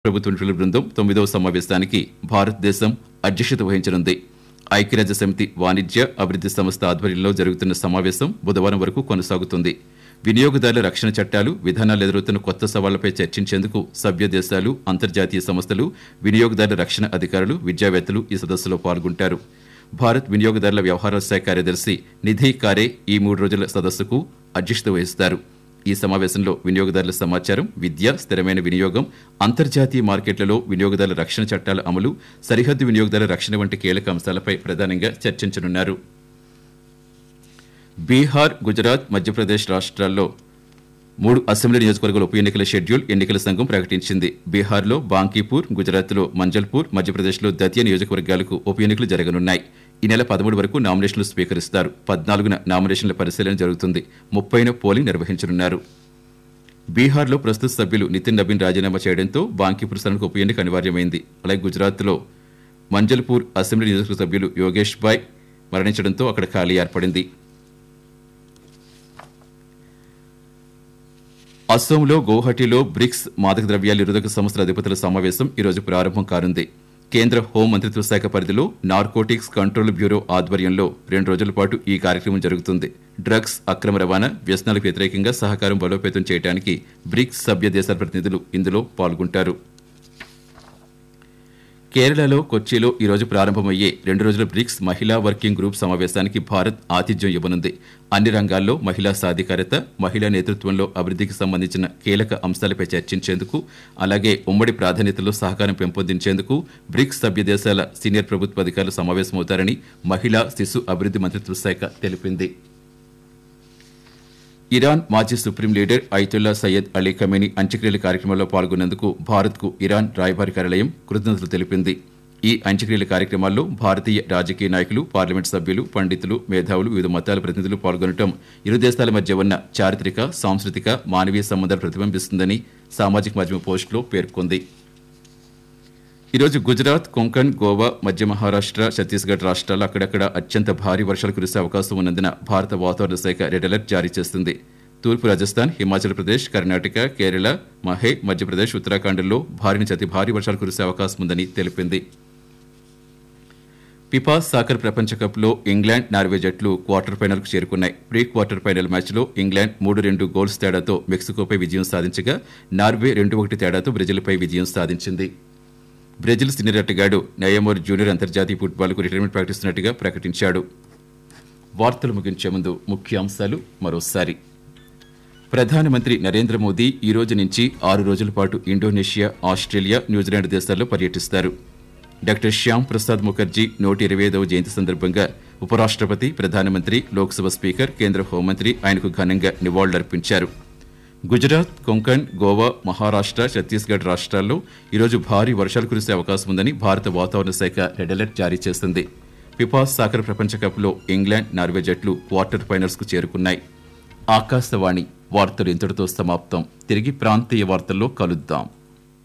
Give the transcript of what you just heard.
ప్రభుత్వ నిపుణుల బృందం తొమ్మిదవ సమావేశానికి భారతదేశం అధ్యక్షత వహించనుంది ఐక్యరాజ్య సమితి వాణిజ్య అభివృద్ధి సంస్థ ఆధ్వర్యంలో జరుగుతున్న సమావేశం బుధవారం వరకు కొనసాగుతుంది వినియోగదారుల రక్షణ చట్టాలు విధానాలు ఎదురవుతున్న కొత్త సవాళ్లపై చర్చించేందుకు సభ్య దేశాలు అంతర్జాతీయ సంస్థలు వినియోగదారుల రక్షణ అధికారులు విద్యావేత్తలు ఈ సదస్సులో పాల్గొంటారు భారత్ వినియోగదారుల వ్యవహారాల శాఖ కార్యదర్శి నిధి కారే ఈ మూడు రోజుల సదస్సుకు అధ్యక్షత వహిస్తారు ఈ సమావేశంలో వినియోగదారుల సమాచారం విద్య స్థిరమైన వినియోగం అంతర్జాతీయ మార్కెట్లలో వినియోగదారుల రక్షణ చట్టాల అమలు సరిహద్దు వినియోగదారుల రక్షణ వంటి కీలక అంశాలపై ప్రధానంగా చర్చించనున్నారు బీహార్ గుజరాత్ మధ్యప్రదేశ్ రాష్ట్రాల్లో మూడు అసెంబ్లీ నియోజకవర్గాల ఉప ఎన్నికల షెడ్యూల్ ఎన్నికల సంఘం ప్రకటించింది బీహార్లో బాంకీపూర్ గుజరాత్లో మంజల్పూర్ మధ్యప్రదేశ్లో దతియా నియోజకవర్గాలకు ఉప ఎన్నికలు జరగనున్నాయి ఈ నెల పదమూడు వరకు నామినేషన్లు స్వీకరిస్తారు పద్నాలుగున నామినేషన్ల పరిశీలన జరుగుతుంది ముప్పైన పోలింగ్ నిర్వహించనున్నారు బీహార్లో ప్రస్తుత సభ్యులు నితిన్ నబీన్ రాజీనామా చేయడంతో బాంకీపూర్ స్థానానికి ఉప ఎన్నిక అనివార్యమైంది అలాగే గుజరాత్లో మంజల్పూర్ అసెంబ్లీ నియోజకవర్గ సభ్యులు యోగేష్ బాయ్ మరణించడంతో అక్కడ ఖాళీ ఏర్పడింది అస్సోంలో గౌహటిలో బ్రిక్స్ మాదక ద్రవ్యాల నిరోధక సంస్థల అధిపతుల సమావేశం ఈరోజు ప్రారంభం కానుంది కేంద్ర హోం మంత్రిత్వ శాఖ పరిధిలో నార్కోటిక్స్ కంట్రోల్ బ్యూరో ఆధ్వర్యంలో రెండు రోజుల పాటు ఈ కార్యక్రమం జరుగుతుంది డ్రగ్స్ అక్రమ రవాణా వ్యసనాలకు వ్యతిరేకంగా సహకారం బలోపేతం చేయడానికి బ్రిక్స్ సభ్య దేశాల ప్రతినిధులు ఇందులో పాల్గొంటారు కేరళలో కొచ్చిలో ఈ రోజు ప్రారంభమయ్యే రెండు రోజుల బ్రిక్స్ మహిళా వర్కింగ్ గ్రూప్ సమావేశానికి భారత్ ఆతిథ్యం ఇవ్వనుంది అన్ని రంగాల్లో మహిళా సాధికారత మహిళా నేతృత్వంలో అభివృద్ధికి సంబంధించిన కీలక అంశాలపై చర్చించేందుకు అలాగే ఉమ్మడి ప్రాధాన్యతలో సహకారం పెంపొందించేందుకు బ్రిక్స్ సభ్య దేశాల సీనియర్ ప్రభుత్వ అధికారులు సమావేశమవుతారని మహిళా శిశు అభివృద్ధి మంత్రిత్వ శాఖ తెలిపింది ఇరాన్ మాజీ supreme leader Ayatollah Sayyid Ali Khamenei అంత్యక్రియల కార్యక్రమంలో పాల్గొన్నందుకు భారత్కు ఇరాన్ రాయబారి కార్యాలయం కృతజ్ఞతలు తెలిపింది ఈ అంత్యక్రియల కార్యక్రమాల్లో భారతీయ రాజకీయ నాయకులు పార్లమెంట్ సభ్యులు పండితులు మేధావులు వివిధ మతాల ప్రతినిధులు పాల్గొనడం ఇరు దేశాల మధ్య ఉన్న చారిత్రక సాంస్కృతిక మానవీయ సంబంధాలు ప్రతిబింబిస్తుందని సామాజిక మాధ్యమ పోస్టులో పేర్కొంది ఈరోజు గుజరాత్ కొంకణ్ గోవా మధ్య మహారాష్ట్ర ఛత్తీస్గఢ్ రాష్ట్రాల్లో అక్కడక్కడ అత్యంత భారీ వర్షాలు కురిసే అవకాశం ఉన్నందున భారత వాతావరణ శాఖ రెడ్ అలర్ట్ జారీ చేస్తుంది తూర్పు రాజస్థాన్ హిమాచల్ ప్రదేశ్ కర్ణాటక కేరళ మహే మధ్యప్రదేశ్ ఉత్తరాఖండ్లో భారీ నుంచి అతి భారీ వర్షాలు కురిసే అవకాశం ఉందని తెలిపింది పిపా సాకర్ ప్రపంచ కప్లో ఇంగ్లాండ్ నార్వే జట్లు క్వార్టర్ ఫైనల్కు చేరుకున్నాయి ప్రీ క్వార్టర్ ఫైనల్ మ్యాచ్లో ఇంగ్లాండ్ మూడు రెండు గోల్స్ తేడాతో మెక్సికోపై విజయం సాధించగా నార్వే రెండు ఒకటి తేడాతో బ్రెజిల్పై విజయం సాధించింది బ్రెజిల్ సీనియర్ ఆటగాడు నయమోర్ జూనియర్ అంతర్జాతీయ ఫుట్బాల్కు రిటైర్మెంట్ ప్రకటిస్తున్నట్టుగా ప్రకటించాడు వార్తలు ముగించే ముందు ముఖ్యాంశాలు మరోసారి ప్రధానమంత్రి నరేంద్ర మోదీ ఈ రోజు నుంచి ఆరు రోజుల పాటు ఇండోనేషియా ఆస్ట్రేలియా న్యూజిలాండ్ దేశాల్లో పర్యటిస్తారు డాక్టర్ శ్యామ్ ప్రసాద్ ముఖర్జీ నూట ఇరవై ఐదవ జయంతి సందర్భంగా ఉపరాష్ట్రపతి ప్రధానమంత్రి లోక్సభ స్పీకర్ కేంద్ర హోంమంత్రి ఆయనకు ఘనంగా నివాళులర్పించారు గుజరాత్ కొంకణ్ గోవా మహారాష్ట్ర ఛత్తీస్గఢ్ రాష్ట్రాల్లో ఈరోజు భారీ వర్షాలు కురిసే అవకాశం ఉందని భారత వాతావరణ శాఖ రెడ్ అలర్ట్ జారీ చేసింది ఫిఫా సాకర్ ప్రపంచ కప్లో ఇంగ్లాండ్ నార్వే జట్లు క్వార్టర్ ఫైనల్స్ కు చేరుకున్నాయి ఆకాశవాణి వార్తలు ఇంతటితో సమాప్తం తిరిగి ప్రాంతీయ వార్తల్లో కలుద్దాం